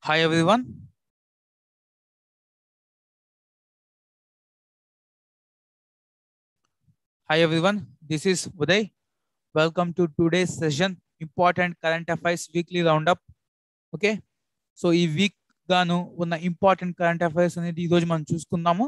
Hi everyone. Hi everyone. This is Uday. Welcome to today's session. Important current affairs weekly roundup. Okay so ఈ week గాను ఉన్న important current affairs అనేది ఈ రోజు మనం చూసుకుందాము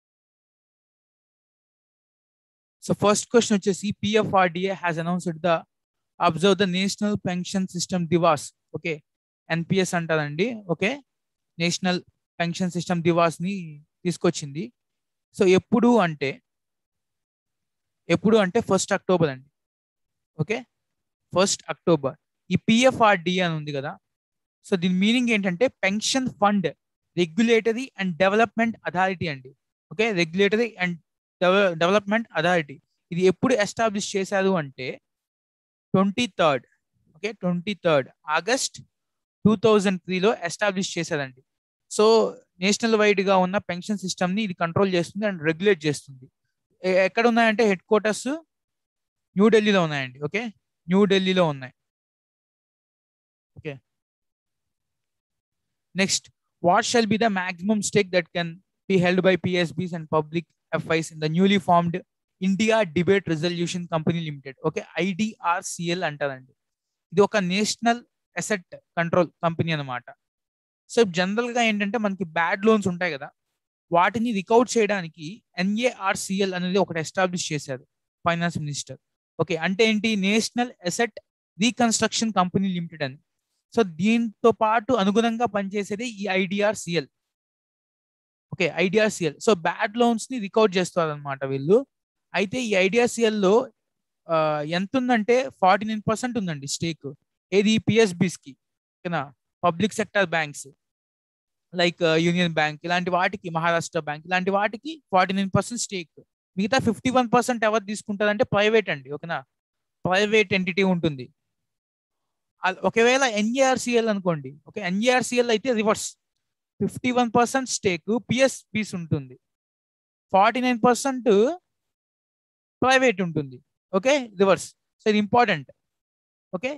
సో ఫస్ట్ క్వశ్చన్ వచ్చేసి PFRDA has announced the observe the national pension system Divas okay NPS అంటారండి okay national pension system Divas ని తీసుకొచ్చింది సో ఎప్పుడు అంటే ఎప్పుడు అంటే ఫస్ట్ అక్టోబర్ అండి ఓకే ఫస్ట్ అక్టోబర్ ఈ పిఎఫ్ఆర్డిఏ అని ఉంది కదా సో దీని మీనింగ్ ఏంటంటే pension fund regulatory and development authority అండి okay regulatory and development authority ఇది ఎప్పుడు ఎస్టాబ్లిష్ చేశారు అంటే twenty third okay twenty third August two thousand త్రీలో ఎస్టాబ్లిష్ చేశారండి సో నేషనల్ వైడ్ గా ఉన్న పెన్షన్ సిస్టమ్ ని ఇది కంట్రోల్ చేస్తుంది అండ్ రెగ్యులేట్ చేస్తుంది ఎక్కడ ఉన్నాయంటే హెడ్ క్వార్టర్స్ న్యూఢిల్లీలో ఉన్నాయండి ఓకే న్యూఢిల్లీలో ఉన్నాయి okay next what shall be the maximum stake that can be held by PSBs and public FIs in the newly formed India డిబేట్ resolution company limited okay IDRCL అంటారండి ఇది ఒక నేషనల్ అసెట్ కంట్రోల్ కంపెనీ అనమాట so general గా ఏంటంటే మనకి bad loans ఉంటాయి కదా వాటిని రికవర్ చేయడానికి ఎన్ఏఆర్సిఎల్ అనేది ఒకటి ఎస్టాబ్లిష్ చేశారు ఫైనాన్స్ మినిస్టర్ ఓకే అంటే ఏంటి national asset reconstruction company limited అని సో దీంతో పాటు అనుగుణంగా పనిచేసేది ఈ IDRCL okay IDRCL so bad loans ని రికవర్ చేస్తారు అనమాట వీళ్ళు అయితే ఈ ఐడిఆర్సిఎల్ లో ఎంత ఉందంటే ఫార్టీ నైన్ పర్సెంట్ ఉందండి స్టేక్ ఏది పిఎస్బిస్ కి ఓకేనా public sector banks like union bank ఇలాంటి వాటికి మహారాష్ట్ర బ్యాంక్ ఇలాంటి వాటికి ఫార్టీ నైన్ పర్సెంట్ స్టేక్ మిగతా ఫిఫ్టీ వన్ పర్సెంట్ ఎవరు తీసుకుంటారంటే ప్రైవేట్ అండి ఓకేనా ప్రైవేట్ ఎంటిటీ ఉంటుంది ఒకవేళ ఎన్ఏఆర్సిఎల్ అనుకోండి ఓకే ఎన్ఏఆర్సిఎల్ అయితే reverse fifty one percent stake PSBs ఉంటుంది ఫార్టీ నైన్ పర్సెంట్ ప్రైవేట్ ఉంటుంది ఓకే రివర్స్ సో ఇది important okay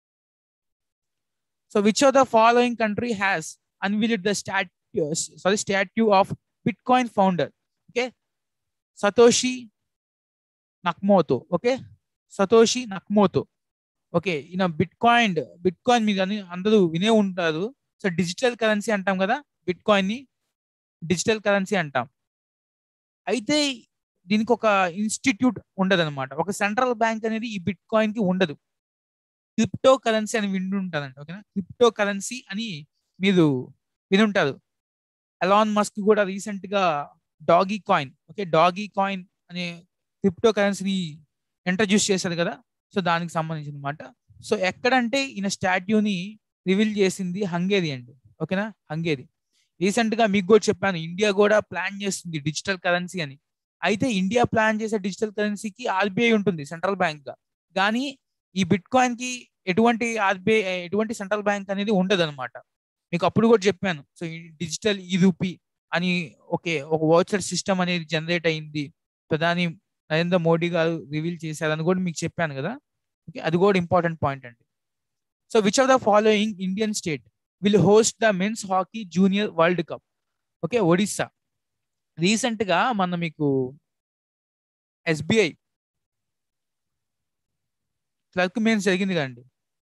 so which of the following country has unveiled the statue sorry statue of bitcoin founder okay Satoshi Nakamoto okay Satoshi Nakamoto okay ఈయన bitcoin bitcoin మీద అందరూ వినే ఉంటారు so digital currency అంటాం కదా bitcoin ని digital currency అంటాం అయితే దీనికి ఒక ఇన్స్టిట్యూట్ ఉండదు అనమాట ఒక సెంట్రల్ బ్యాంక్ అనేది ఈ బిట్ కాయిన్ కి ఉండదు క్రిప్టో కరెన్సీ అని వింటుంటారండి ఓకేనా క్రిప్టో కరెన్సీ అని మీరు వినుంటారు అలాన్ మస్క్ కూడా రీసెంట్ గా dogecoin okay dogecoin అనే క్రిప్టో కరెన్సీని ఇంట్రడ్యూస్ చేశారు కదా సో దానికి సంబంధించిన అనమాట సో ఎక్కడంటే ఈయన స్టాట్యూని రివీల్ చేసింది హంగేరి అండి ఓకేనా హంగేరి రీసెంట్ గా మీకు కూడా చెప్పాను ఇండియా కూడా ప్లాన్ చేస్తుంది డిజిటల్ కరెన్సీ అని అయితే ఇండియా ప్లాన్ చేసే డిజిటల్ కరెన్సీకి ఆర్బీఐ ఉంటుంది సెంట్రల్ బ్యాంక్ గా కానీ ఈ బిట్ కాయిన్ కి ఎటువంటి ఆర్బీఐ ఎటువంటి సెంట్రల్ బ్యాంక్ అనేది ఉండదు అనమాట మీకు అప్పుడు కూడా చెప్పాను సో ఈ డిజిటల్ ఈ రూపీ అని ఓకే ఒక వాచర్ సిస్టమ్ అనేది జనరేట్ అయింది ప్రధాని నరేంద్ర మోడీ గారు రివీల్ చేశారని కూడా మీకు చెప్పాను కదా ఓకే అది కూడా ఇంపార్టెంట్ పాయింట్ అండి so which of the following Indian state will host the men's hockey junior world cup okay Odisha recent గా మన మీకు ఎస్బిఐ క్లర్క్ మెయిన్స్ జరిగింది కదండి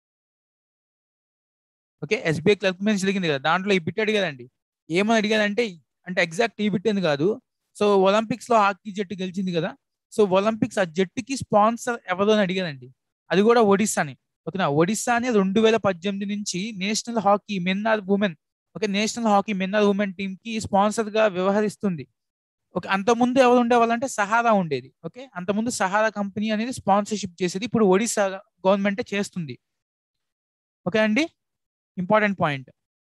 ఓకే ఎస్బీఐ క్లర్క్ మెయిన్స్ జరిగింది కదా దాంట్లో ఈ బిట్ అడిగారండి ఏమని అడిగారంటే అంటే ఎగ్జాక్ట్ ఈ బిట్ అని కాదు సో ఒలింపిక్స్ లో హాకీ జట్టు గెలిచింది కదా సో ఒలింపిక్స్ ఆ జట్టుకి స్పాన్సర్ ఎవరు అని అడిగారండి అది కూడా ఒడిస్సాని ఓకేనా ఒడిస్సా అని రెండు వేల పద్దెనిమిది నుంచి national hockey men or women okay national hockey men or women team కి స్పాన్సర్ గా వ్యవహరిస్తుంది ఓకే అంతకుముందు ఎవరు ఉండేవాళ్ళంటే సహారా ఉండేది ఓకే అంతకుముందు సహారా కంపెనీ అనేది స్పాన్సర్షిప్ చేసేది ఇప్పుడు ఒడిస్సా గవర్నమెంటే చేస్తుంది ఓకే అండి important point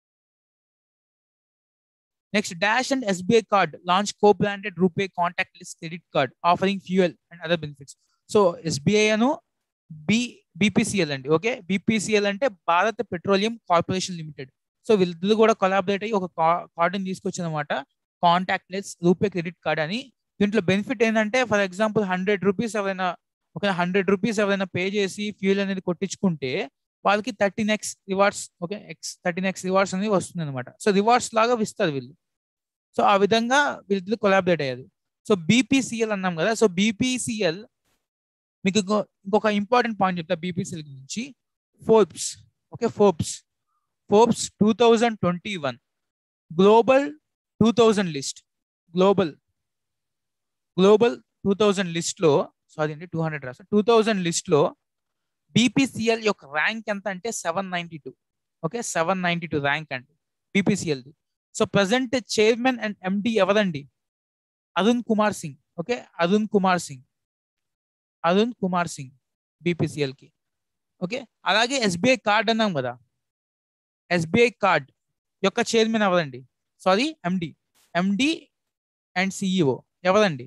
next dash and SBI card launch co branded RuPay contactless credit card offering fuel and other benefits so SBI అను బి బీపీసీఎల్ అండి ఓకే బీపీసీఎల్ అంటే Bharat petroleum corporation limited so వీళ్ళిద్దరు కూడా collaborate అయ్యి ఒక కార్డుని తీసుకొచ్చిందన్నమాట contactless RuPay credit card అని దీంట్లో బెనిఫిట్ ఏంటంటే ఫర్ ఎగ్జాంపుల్ హండ్రెడ్ రూపీస్ ఎవరైనా ఒక హండ్రెడ్ రూపీస్ ఎవరైనా పే చేసి ఫ్యూల్ అనేది కొట్టించుకుంటే వాళ్ళకి thirteen X rewards okay X thirteen X rewards అనేది వస్తుంది అనమాట సో రివార్డ్స్ లాగా ఇస్తారు వీళ్ళు సో ఆ విధంగా వీళ్ళిద్దరు కొలాబరేట్ అయ్యారు సో బీపీసీఎల్ అన్నాం కదా సో బీపీసీఎల్ మీకు ఇంకో ఇంకొక ఇంపార్టెంట్ పాయింట్ చెప్తా బీపీసీఎల్ గురించి Forbes okay Forbes Forbes two thousand twenty one global two thousand list global global two thousand లిస్ట్లో సారీ అండి టూ హండ్రెడ్ రాసా టూ థౌజండ్ లిస్ట్లో బీపీసీఎల్ యొక్క ర్యాంక్ ఎంత అంటే seven ninety two okay seven ninety two rank అండి బీపీసీఎల్ది so present chairman and MD ఎవరండి అరుణ్ కుమార్ సింగ్ ఓకే అరుణ్ కుమార్ సింగ్ అరుణ్ కుమార్ సింగ్ బీపీసీఎల్కి ఓకే అలాగే ఎస్బీఐ కార్డ్ అన్నాం కదా ఎస్బీఐ కార్డ్ యొక్క చైర్మన్ ఎవరండి sorry MD MD and CEO ఎవరండి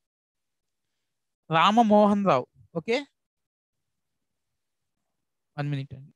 Ramamohan Rao okay one minute అండి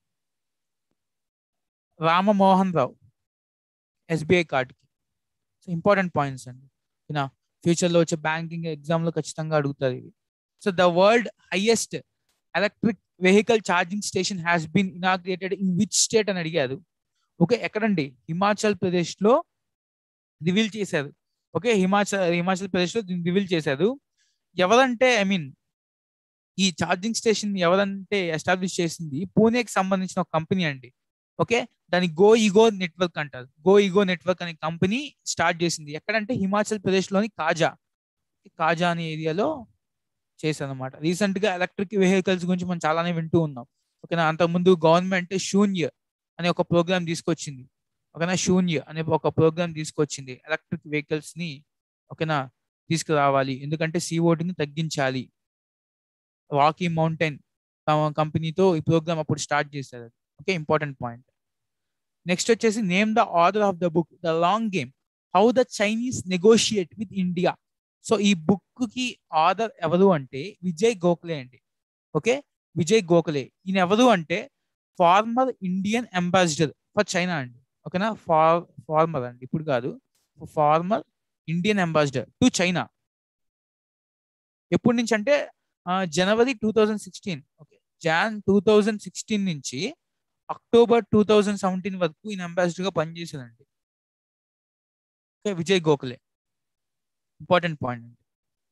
రామమోహన్ రావు ఎస్బీఐ కార్డ్కి సో ఇంపార్టెంట్ పాయింట్స్ అండి నా ఫ్యూచర్లో వచ్చే బ్యాంకింగ్ ఎగ్జామ్లో ఖచ్చితంగా అడుగుతారు ఇవి so the world highest electric vehicle charging station has been inaugurated in which state అని అడిగారు ఓకే ఎక్కడండి హిమాచల్ ప్రదేశ్లో రివీల్ చేశారు ఓకే హిమాచల్ హిమాచల్ ప్రదేశ్లో దీన్ని రివీల్ చేశారు ఎవరంటే ఐ మీన్ ఈ ఛార్జింగ్ స్టేషన్ ఎవరంటే ఎస్టాబ్లిష్ చేసింది పూణేకి సంబంధించిన ఒక కంపెనీ అండి ఓకే దాని గో ఈగో నెట్వర్క్ అంటారు గో ఈగో నెట్వర్క్ అనే కంపెనీ స్టార్ట్ చేసింది ఎక్కడంటే హిమాచల్ ప్రదేశ్లోని కాజా కాజా అనే ఏరియాలో చేశారనమాట రీసెంట్ గా ఎలక్ట్రిక్ వెహికల్స్ గురించి మనం చాలానే వింటూ ఉన్నాం ఓకేనా అంతకుముందు గవర్నమెంట్ శూన్య అనే ఒక ప్రోగ్రామ్ తీసుకొచ్చింది ఓకేనా శూన్య అనే ఒక ప్రోగ్రామ్ తీసుకొచ్చింది ఎలక్ట్రిక్ వెహికల్స్ ని ఓకేనా తీసుకురావాలి ఎందుకంటే సీఓటిని తగ్గించాలి రాకీ మౌంటైన్ కంపెనీతో ఈ ప్రోగ్రామ్ అప్పుడు స్టార్ట్ చేశారు ఓకే ఇంపార్టెంట్ పాయింట్ నెక్స్ట్ వచ్చేసి name the author of the book the long game how the Chinese negotiate with India so ఈ బుక్ కి ఆర్డర్ ఎవరు అంటే విజయ్ గోఖలే అండి ఓకే విజయ్ గోఖలే ఈయన ఎవరు అంటే former Indian ambassador for China అండి ఓకేనా ఫార్ ఫార్మర్ అండి ఇప్పుడు కాదు former Indian ambassador to China ఎప్పటి నుంచి అంటే January two thousand sixteen okay Jan two thousand sixteen నుంచి అక్టోబర్ టూ థౌజండ్ సెవెంటీన్ వరకు ఈయన అంబాసిడర్ గా పనిచేశాడండి okay Vijay Gokhale important point అండి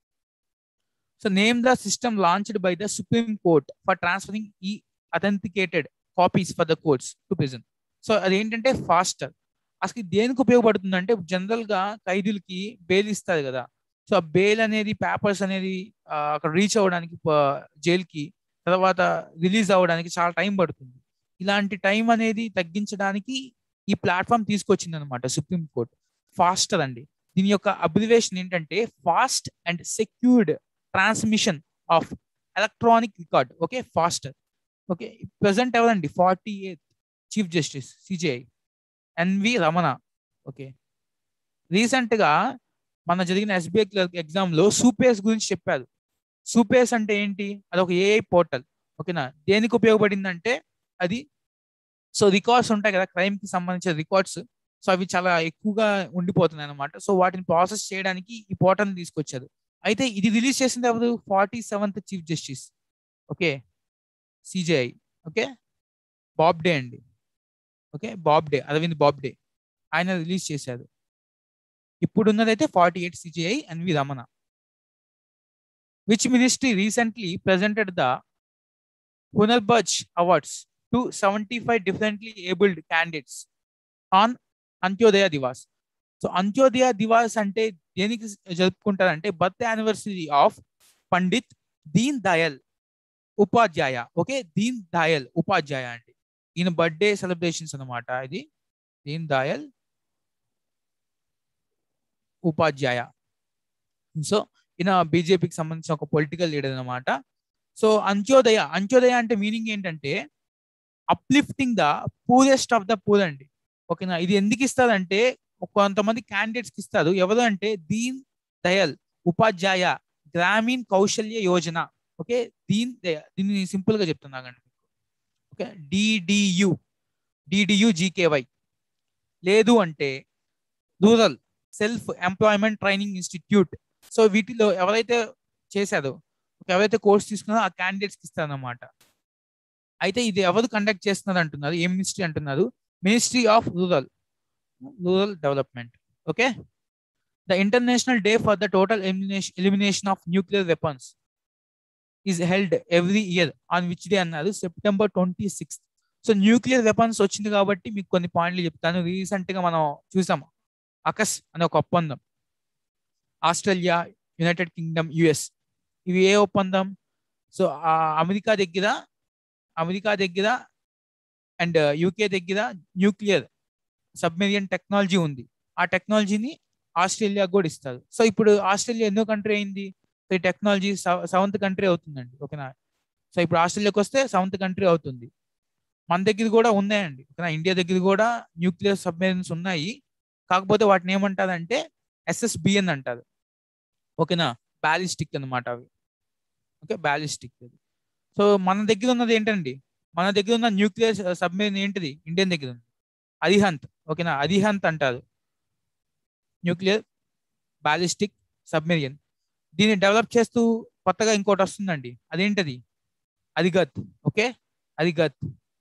so name the system launched by the supreme court for transferring e authenticated copies for the courts to present so అదేంటంటే faster అసలు దేనికి ఉపయోగపడుతుంది అంటే జనరల్ గా ఖైదీలకి బెయిల్ ఇస్తారు కదా సో ఆ బెయిల్ అనేది పేపర్స్ అనేది అక్కడ రీచ్ అవ్వడానికి జైలుకి తర్వాత రిలీజ్ అవ్వడానికి చాలా టైం పడుతుంది ఇలాంటి టైం అనేది తగ్గించడానికి ఈ ప్లాట్ఫామ్ తీసుకొచ్చింది అనమాట సుప్రీం కోర్ట్ ఫాస్టర్ అండి దీని యొక్క అబ్రివేషన్ ఏంటంటే fast and secured transmission of electronic record okay FASTER okay present ఎవరండి forty eighth chief justice CJI NV Ramana okay రీసెంట్గా మన జరిగిన ఎస్బీఐ క్లర్క్ ఎగ్జామ్లో సూపేస్ గురించి చెప్పారు సూపేస్ అంటే ఏంటి అది ఒక ఏఐ పోర్టల్ ఓకేనా దేనికి ఉపయోగపడిందంటే అది సో రికార్డ్స్ ఉంటాయి కదా క్రైమ్కి సంబంధించిన రికార్డ్స్ సో అవి చాలా ఎక్కువగా ఉండిపోతున్నాయి అనమాట సో వాటిని ప్రాసెస్ చేయడానికి ఈ పోర్టల్ తీసుకొచ్చారు అయితే ఇది రిలీజ్ చేసింది ఎవరు forty seventh chief justice okay CJI okay Bobde అండి okay Bobde Arvind Bobde ఆయన రిలీజ్ చేశారు ఇప్పుడు ఉన్నదైతే forty eight CJI NV Ramana which ministry recently presented the Hunarbaaz awards to seventy five differently abled candidates on Antyodaya Diwas so Antyodaya Diwas అంటే దేనికి జరుపుకుంటారంటే birth anniversary of Pandit Deen Dayal Upadhyaya okay Deen Dayal ఉపాధ్యాయ అండి ఈయన బర్త్డే సెలబ్రేషన్స్ అనమాట ఇది దీన్ దయల్ ఉపాధ్యాయ సో ఈయన బీజేపీకి సంబంధించిన ఒక పొలిటికల్ లీడర్ అనమాట సో అంత్యోదయ అంత్యోదయ అంటే మీనింగ్ ఏంటంటే uplifting the poorest of the poor అండి ఓకేనా ఇది ఎందుకు ఇస్తారంటే కొంతమంది క్యాండిడేట్స్ కి ఇస్తారు ఎవరు అంటే దీన్ దయల్ ఉపాధ్యాయ గ్రామీణ్ కౌశల్య యోజన ఓకే దీన్ దయ దీన్ని సింపుల్ గా చెప్తున్నాగండి ఓకే డిడియు డిడియు జీకేవై లేదు అంటే rural self employment training institute so వీటిలో ఎవరైతే చేశారో ఎవరైతే కోర్స్ తీసుకున్నారో ఆ క్యాండిడేట్స్కి ఇస్తారన్నమాట అయితే ఇది ఎవరు కండక్ట్ చేస్తున్నారు అంటున్నారు ఏ మినిస్ట్రీ అంటున్నారు ministry of rural rural development okay the international day for the total elimination of nuclear weapons is held every year on which day అన్నారు September twenty sixth so nuclear weapons వచ్చింది కాబట్టి మీకు కొన్ని పాయింట్లు చెప్తాను రీసెంట్ గా మనం చూసాం అకస్ అనే ఒక ఒప్పందం ఆస్ట్రేలియా యునైటెడ్ కింగ్డమ్ యుఎస్ ఇవి ఏ ఒప్పందం సో అమెరికా దగ్గర అమెరికా దగ్గర అండ్ యూకే దగ్గర న్యూక్లియర్ సబ్మెరియన్ టెక్నాలజీ ఉంది ఆ టెక్నాలజీని ఆస్ట్రేలియా కూడా ఇస్తారు సో ఇప్పుడు ఆస్ట్రేలియా ఎన్నో కంట్రీ అయింది సో ఈ టెక్నాలజీ సెవెంత్ కంట్రీ అవుతుందండి ఓకేనా సో ఇప్పుడు ఆస్ట్రేలియాకి వస్తే సెవెంత్ కంట్రీ అవుతుంది మన దగ్గర కూడా ఉన్నాయండి ఓకేనా ఇండియా దగ్గర కూడా న్యూక్లియర్ సబ్మెరీన్స్ ఉన్నాయి కాకపోతే వాటిని ఏమంటారంటే ఎస్ఎస్బిఎన్ అంటారు ఓకేనా బ్యాలిస్టిక్ అనమాట అవి ఓకే బ్యాలిస్టిక్ అది సో మన దగ్గర ఉన్నది ఏంటండి మన దగ్గర ఉన్న న్యూక్లియర్ సబ్మెరీన్ ఏంటిది ఇండియన్ దగ్గర ఉంది అరిహంత్ ఓకేనా అరిహంత్ అంటారు న్యూక్లియర్ బ్యాలిస్టిక్ సబ్మెరియన్ దీన్ని డెవలప్ చేస్తూ కొత్తగా ఇంకోటి వస్తుందండి అదేంటది అదిగత్ ఓకే అదిగత్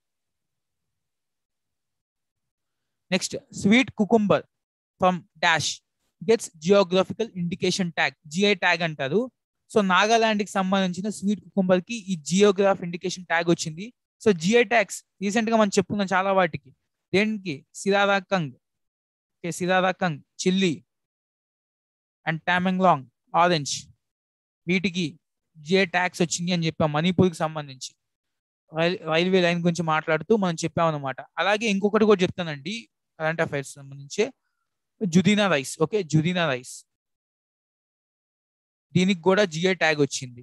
next sweet cucumber from dash gets geographical indication tag GI tag అంటారు సో నాగాలాండ్ కి సంబంధించిన స్వీట్ కుకుంబర్ కి ఈ జియోగ్రాఫ్ ఇండికేషన్ ట్యాగ్ వచ్చింది సో జిఐ ట్యాగ్స్ రీసెంట్ గా మనం చెప్పుకున్నాం చాలా వాటికి దేనికి Sirarakhong okay Sirarakhong chilli and Tamenglong orange వీటికి జిఐ ట్యాక్స్ వచ్చింది అని చెప్పాం మణిపూర్కి సంబంధించి రైల్ రైల్వే లైన్ గురించి మాట్లాడుతూ మనం చెప్పామన్నమాట అలాగే ఇంకొకటి కూడా చెప్తానండి కరెంట్ అఫైర్స్ సంబంధించి Judima rice okay Judima rice దీనికి కూడా జిఐ ట్యాగ్ వచ్చింది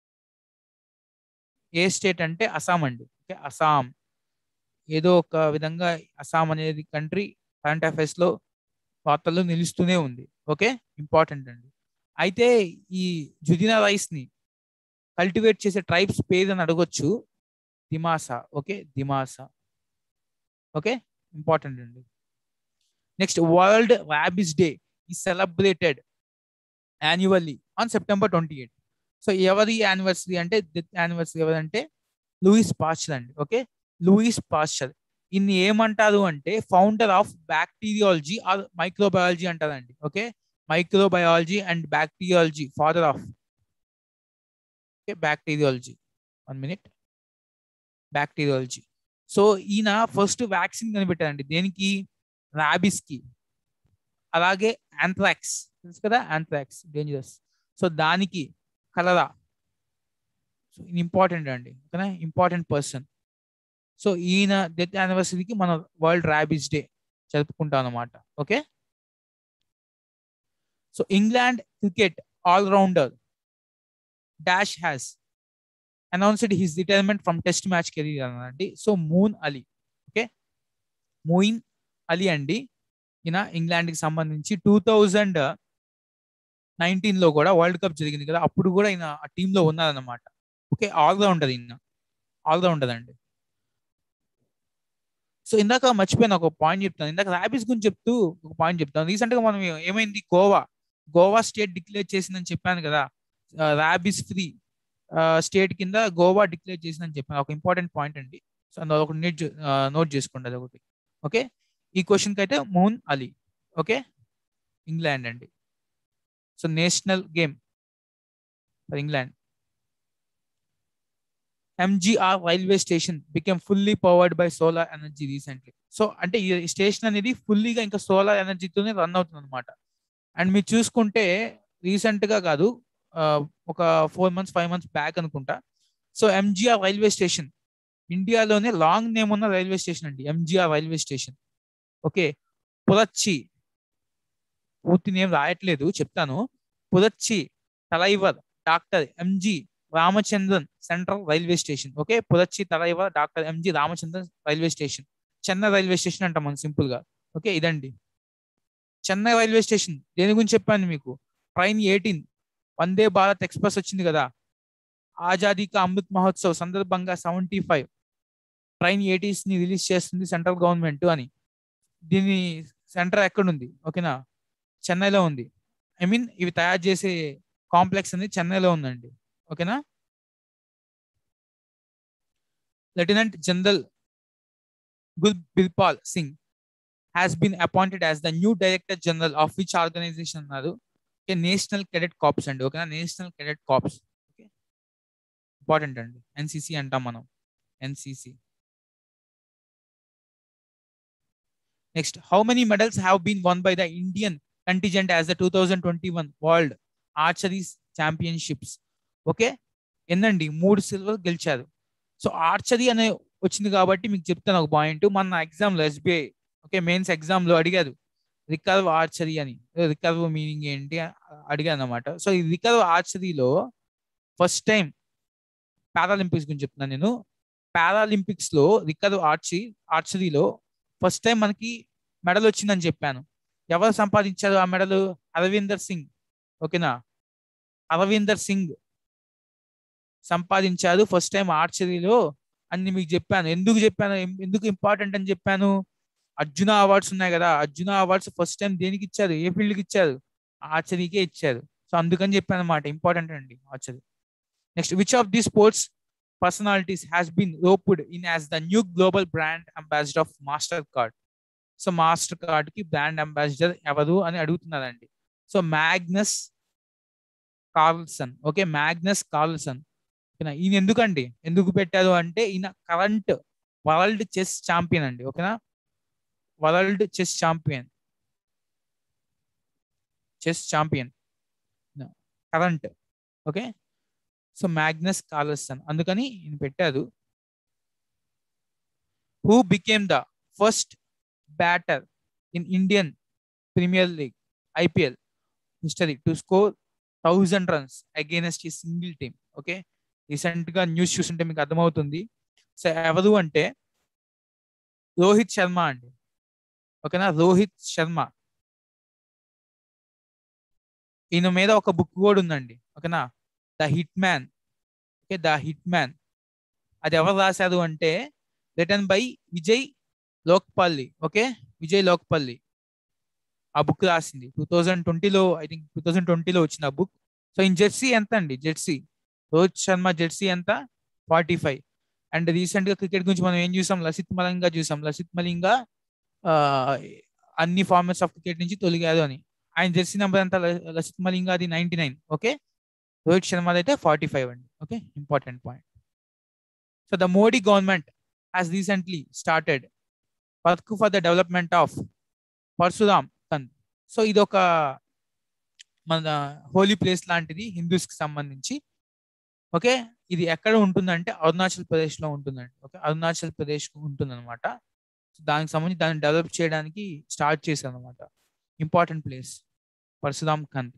ఏ స్టేట్ అంటే అస్సాం అండి ఓకే అస్సాం ఏదో ఒక విధంగా అస్సాం అనేది కంట్రీ కరెంట్ అఫైర్స్ లో వార్తల్లో నిలుస్తూనే ఉంది ఓకే ఇంపార్టెంట్ అండి అయితే ఈ జుదీనా రైస్ ని కల్టివేట్ చేసే ట్రైబ్స్ పేరు అని అడగొచ్చు Dimasa okay Dimasa okay important అండి నెక్స్ట్ వరల్డ్ ర్యాబిస్ డే ఈ celebrated annually on September twenty eight so ఎవరి యానివర్సరీ అంటే డెత్ యానివర్సరీ ఎవరంటే లూయిస్ పాస్చర్ అండి ఓకే లూయిస్ పాస్చర్ ఇన్ని ఏమంటారు అంటే founder of bacteriology or microbiology అంటారండి okay microbiology and bacteriology father of okay bacteriology one minute bacteriology so ఈయన first vaccine కనిపెట్టారండి దేనికి ర్యాబిస్ కి అలాగే ఆంథ్రాక్స్ తెలుసు కదా ఆంథ్రాక్స్ డేంజరస్ సో దానికి కలరా సో ఇది ఇంపార్టెంట్ అండి ఓకేనా ఇంపార్టెంట్ పర్సన్ సో ఈయన డెత్ యానివర్సరీకి మన వరల్డ్ ర్యాబిస్ డే జరుపుకుంటాం అనమాట okay so England cricket all rounder dash has announced his retirement from test match career అనండి so Moeen Ali okay Moeen Ali అండి ఈయన ఇంగ్లాండ్కి సంబంధించి టూ థౌజండ్ నైన్టీన్లో కూడా వరల్డ్ కప్ జరిగింది కదా అప్పుడు కూడా ఈయన ఆ టీంలో ఉన్నారన్నమాట ఓకే ఆల్రౌండర్ ఈయన ఆల్రౌండర్ అండి సో ఇందాక మర్చిపోయిన ఒక పాయింట్ చెప్తాను ఇందాక ర్యాబిస్ గురించి చెప్తూ ఒక పాయింట్ చెప్తాను రీసెంట్ గా మనం ఏమైంది గోవా గోవా స్టేట్ డిక్లేర్ చేసిందని చెప్పాను కదా ర్యాబిస్ ఫ్రీ స్టేట్ కింద గోవా డిక్లేర్ చేసిందని చెప్పాను ఒక ఇంపార్టెంట్ పాయింట్ అండి సో అందులో ఒకటి నోట్ నోట్ చేసుకోండి అది ఒకటి ఓకే ఈ క్వశ్చన్కి అయితే మోహన్ అలీ ఓకే ఇంగ్లాండ్ అండి so national game for England MGR railway station became fully powered by solar energy recently so అంటే ఈ స్టేషన్ అనేది ఫుల్లీగా ఇంకా సోలార్ ఎనర్జీతోనే రన్ అవుతుంది అనమాట అండ్ మీరు చూసుకుంటే రీసెంట్ గా కాదు ఒక four months five months back అనుకుంటా సో ఎంజిఆర్ రైల్వే స్టేషన్ ఇండియాలోనే లాంగ్ నేమ్ ఉన్న రైల్వే స్టేషన్ అండి MGR railway station okay Puratchi పూర్తి నేమ్ రాయట్లేదు చెప్తాను Puratchi Thalaivar doctor MG Ramachandran central railway station okay Puratchi Thalaivar doctor MG Ramachandran railway station Chennai railway station అంటాం మనం సింపుల్ గా ఓకే ఇదండి చెన్నై రైల్వే స్టేషన్ దేని గురించి చెప్పాను మీకు train eighteen Vande Bharat express వచ్చింది కదా ఆజాదీ కా అమృత్ మహోత్సవ్ సందర్భంగా సెవెంటీ ఫైవ్ ట్రైన్ ఎయిటీస్ ని రిలీజ్ చేస్తుంది సెంట్రల్ గవర్నమెంట్ అని దీని సెంటర్ ఎక్కడుంది ఓకేనా చెన్నైలో ఉంది ఐ మీన్ ఇవి తయారు చేసే కాంప్లెక్స్ అనేది చెన్నైలో ఉందండి ఓకేనా Lieutenant General Gul Bilpal Singh has been appointed as the new Director General of which organization అన్నారు ఓకే నేషనల్ కెడెట్ కాప్స్ అండి ఓకేనా national cadet corps okay important అండి ఎన్సిసి అంటాం మనం NCC next how many medals have been won by the Indian contingent as the two thousand twenty one world archery championships okay ఎన్నండి మూడు silver గెలిచారు so archery అనే వచ్చింది కాబట్టి మీకు చెప్తాను ఒక పాయింట్ మన ఎగ్జామ్లో ఎస్బీఐ ఓకే మెయిన్స్ ఎగ్జామ్లో అడిగారు రికర్వ్ ఆర్చరీ అని రికర్వ్ మీనింగ్ ఏంటి అడిగాను అనమాట సో ఈ రికర్వ్ ఆర్చరీలో ఫస్ట్ టైం పారాలింపిక్స్ గురించి చెప్తున్నాను నేను పారాలింపిక్స్ లో రికర్వ్ ఆర్చరీ ఆర్చరీలో ఫస్ట్ టైం మనకి మెడల్ వచ్చిందని చెప్పాను ఎవరు సంపాదించారు ఆ మెడల్ అరవిందర్ సింగ్ ఓకేనా అరవిందర్ సింగ్ సంపాదించారు ఫస్ట్ టైం ఆర్చరీలో అని మీకు చెప్పాను ఎందుకు చెప్పాను ఎందుకు ఇంపార్టెంట్ అని చెప్పాను అర్జున అవార్డ్స్ ఉన్నాయి కదా అర్జున అవార్డ్స్ ఫస్ట్ టైం దేనికి ఇచ్చారు ఏ ఫీల్డ్కి ఇచ్చారు ఆర్చరీకే ఇచ్చారు సో అందుకని చెప్పాను అనమాట ఇంపార్టెంట్ అండి archery next which of the sports personalities has been roped in as the new global brand ambassador of Mastercard so Mastercard కి బ్రాండ్ అంబాసిడర్ ఎవరు అని అడుగుతున్నారండి so Magnus Carlsen okay Magnus Carlsen ఓకేనా ఈయన ఎందుకండి ఎందుకు పెట్టారు అంటే ఈయన కరెంట్ వరల్డ్ చెస్ ఛాంపియన్ అండి ఓకేనా world chess champion chess champion current okay so Magnus Carlsen అందుకని ఈయన పెట్టారు who became the first batter in Indian premier league IPL history to score thousand runs against ఈ సింగిల్ టీమ్ ఓకే రీసెంట్ గా news చూస్తుంటే మీకు అర్థమవుతుంది so ఎవరు అంటే రోహిత్ శర్మ అండి ఓకేనా రోహిత్ శర్మ ఈయన మీద ఒక బుక్ కూడా ఉందండి ఓకేనా the hitman okay the hitman అది ఎవరు రాశారు అంటే written by Vijay Lokapally okay Vijay Lokapally ఆ బుక్ రాసింది టూ థౌజండ్ ట్వంటీలో ఐ థింక్ టూ థౌజండ్ ట్వంటీలో వచ్చిన ఆ బుక్ సో ఇన్ జెర్సీ ఎంత అండి జెర్సీ రోహిత్ శర్మ జెర్సీ ఎంత ఫార్టీ ఫైవ్ అండ్ రీసెంట్ గా క్రికెట్ గురించి మనం ఏం చూసాం లసిత్ మలింగా చూసాం లసిత్ మలింగా అన్ని ఫార్మాట్స్ ఆఫ్ క్రికెట్ నుంచి తొలిగారు అని ఆయన జెర్సీ నెంబర్ ఎంత లసిత్ మలింగా అది ninety nine okay Rohit Sharma అయితే ఫార్టీ ఫైవ్ అండి okay important point so the Modi government has recently started work for the development of Parshuram Kund so ఇది ఒక మన హోలీ ప్లేస్ లాంటిది హిందూస్ కి సంబంధించి ఓకే ఇది ఎక్కడ ఉంటుందంటే అరుణాచల్ ప్రదేశ్ లో ఉంటుందండి ఓకే అరుణాచల్ ప్రదేశ్ ఉంటుంది అనమాట దానికి సంబంధించి దాన్ని డెవలప్ చేయడానికి స్టార్ట్ చేశారు అనమాట important place Parshuram Kund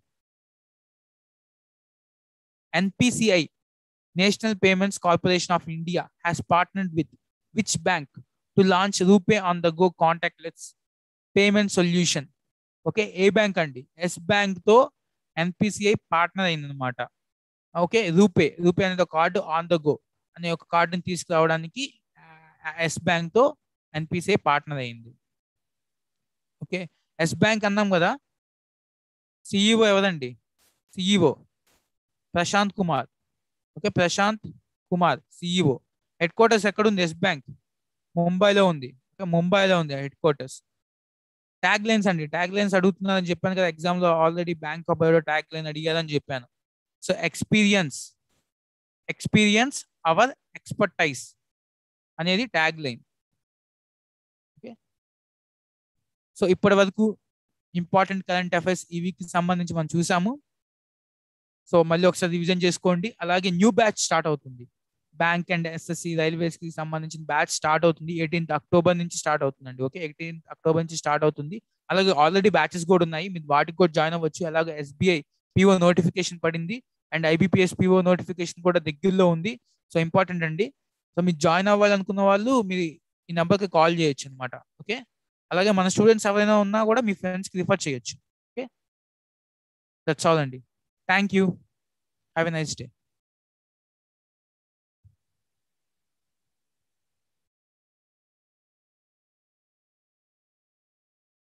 NPCI national payments corporation of India has partnered with which bank to launch RuPay on the go contactless payment solution okay ఏ బ్యాంక్ అండి ఎస్ బ్యాంక్ తో ఎన్పిసిఐ పార్ట్నర్ అయిందనమాట ఓకే రూపే రూపే అనేది ఒక కార్డు ఆన్ ద గో అనే ఒక కార్డుని తీసుకురావడానికి ఎస్ బ్యాంక్ తో ఎన్పిసిఐ పార్ట్నర్ అయింది ఓకే ఎస్ బ్యాంక్ అన్నాం కదా సిఇఓ ఎవరండి CEO Prashant Kumar okay Prashant Kumar CEO headquarters ఎక్కడ ఉంది ఎస్ బ్యాంక్ ముంబైలో ఉంది ఓకే ముంబైలో ఉంది హెడ్ క్వార్టర్స్ ట్యాగ్ లైన్స్ అండి ట్యాగ్ లైన్స్ అడుగుతున్నారని చెప్పాను కదా ఎగ్జామ్ లో already bank of Baroda tagline అడిగారని చెప్పాను so experience experience our expertise అనేది ట్యాగ్ లైన్ ఓకే సో ఇప్పటి వరకు ఇంపార్టెంట్ కరెంట్ అఫైర్స్ ఈ వీక్ సంబంధించి మనం చూసాము సో మళ్ళీ ఒకసారి రివిజన్ చేసుకోండి అలాగే న్యూ బ్యాచ్ స్టార్ట్ అవుతుంది బ్యాంక్ అండ్ ఎస్ఎస్సి రైల్వేస్ కి సంబంధించిన బ్యాచ్ స్టార్ట్ అవుతుంది ఎయిటీన్త్ అక్టోబర్ నుంచి స్టార్ట్ అవుతుందండి ఓకే ఎయిటీన్త్ అక్టోబర్ నుంచి స్టార్ట్ అవుతుంది అలాగే ఆల్రెడీ బ్యాచెస్ కూడా ఉన్నాయి మీరు వాటికి కూడా జాయిన్ అవ్వచ్చు అలాగే ఎస్బీఐ పిఓ నోటిఫికేషన్ పడింది అండ్ ఐబీపీఎస్ పిఓ నోటిఫికేషన్ కూడా దగ్గరలో ఉంది సో ఇంపార్టెంట్ అండి సో మీరు జాయిన్ అవ్వాలనుకున్న వాళ్ళు మీరు ఈ నెంబర్కి కాల్ చేయొచ్చు అనమాట ఓకే అలాగే మన స్టూడెంట్స్ ఎవరైనా ఉన్నా కూడా మీ ఫ్రెండ్స్కి రిఫర్ చేయొచ్చు ఓకే దట్స్ ఆల్ అండి thank you have a nice day